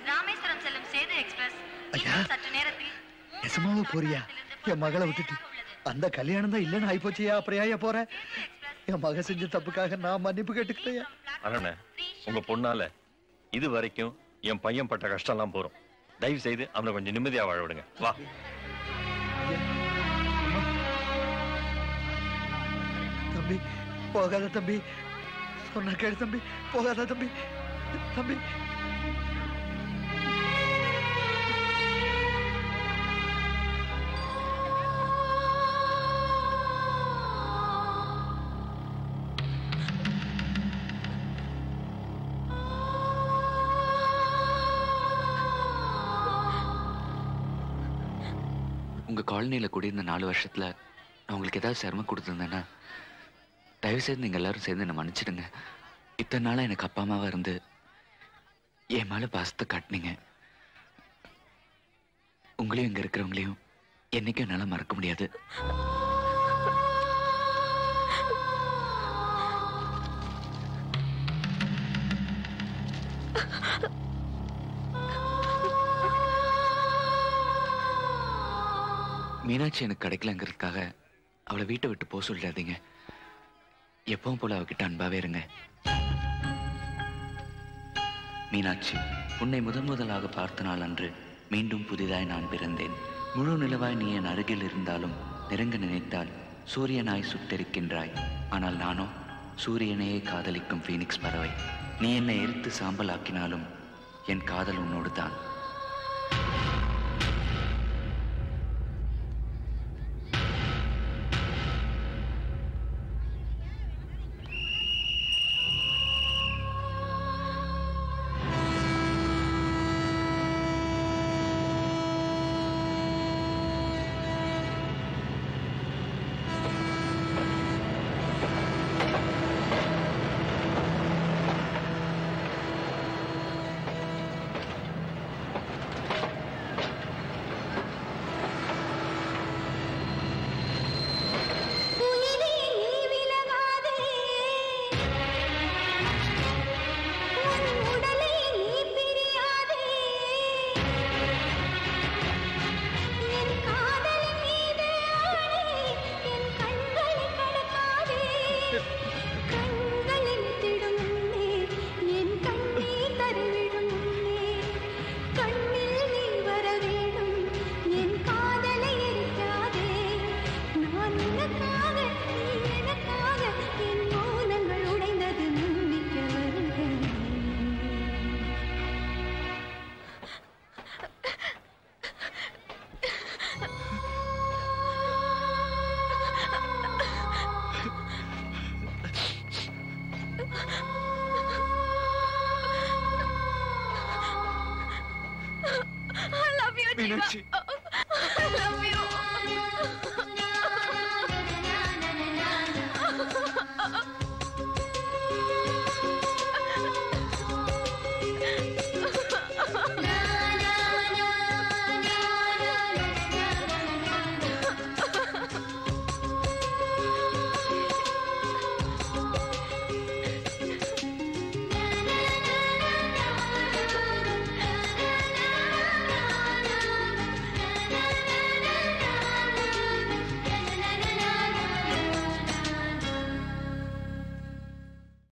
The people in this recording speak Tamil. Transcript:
ராமேஸ்வரம் செல்லும் சேது எக்ஸ்பிரஸ் ஐயா. இன்னும் சற்று நேரத்தில் நெசமாவா போறியா என் மகளை விட்டுட்டு அந்த கல்யாணம் தான் இல்லைன்னு ஆயிப்போச்சியா அப்புறம் ஏன் போற என் மக செஞ்ச தப்புக்காக நான் மன்னிப்பு கேட்டுக்கிட்டேயா அண்ணே உங்க பொண்ணால இது வரைக்கும் என் பையன் பட்ட கஷ்டம்லாம் போறோம் தயவு செய்து அவனை கொஞ்சம் நிம்மதியா வாழ விடுங்க வா தம்பி போகாத தம்பி சொன்ன கேடு தம்பி போகாத தம்பி தம்பி உங்க காலனியில குடியிருந்த நாலு வருஷத்துல நான் உங்களுக்கு ஏதாவது சிரமம் கொடுத்துருந்தேன்னா தயவு செய்து நீங்க எல்லாரும் சேர்ந்து என்னை மன்னிச்சிடுங்க இத்தனை நாளா எனக்கு அப்பா அம்மாவா இருந்து என் மேல பாசத்தை காட்டினீங்க உங்களையும் இங்க இருக்கிறவங்களையும் என்னைக்கும் என்னால மறக்க முடியாது மீனாட்சி எனக்கு கிடைக்கலங்கிறதுக்காக அவளை வீட்டை விட்டு போக சொல்லிடாதீங்க எப்பவும் போல அவகிட்ட அன்பாவே இருங்க மீனாட்சி உன்னை முதன் முதலாக பார்த்த நாள் அன்று மீண்டும் புதிதாய் நான் பிறந்தேன் முழு நிலவாய் நீ என் அருகில் இருந்தாலும் நெருங்க நினைத்தால் சூரியனாய் சுட்டெரிக்கின்றாய் ஆனால் நானோ சூரியனையே காதலிக்கும் ஃபீனிக்ஸ் பறவை நீ என்னை எரித்து சாம்பலாக்கினாலும் என் காதல் உன்னோடு தான் உயிரே நீ விலகாதே உன் உடலை நீ பிரியாதே என் காதலின் மீது ஆணை என் கண்களை கடக்காதே கண்களில் திடும் முன்னே என் கண்ணீர் தருவிடும் முன்னே கண்ணில் நீ வர வேணும் என் காதலை எரிக்காதே நான் உனக்காக நீ எனக்காக என் மௌனங்கள் உடைந்தது நம்பிக்க வருகிறேன் I love you, Jiva. Meenakshi I love you.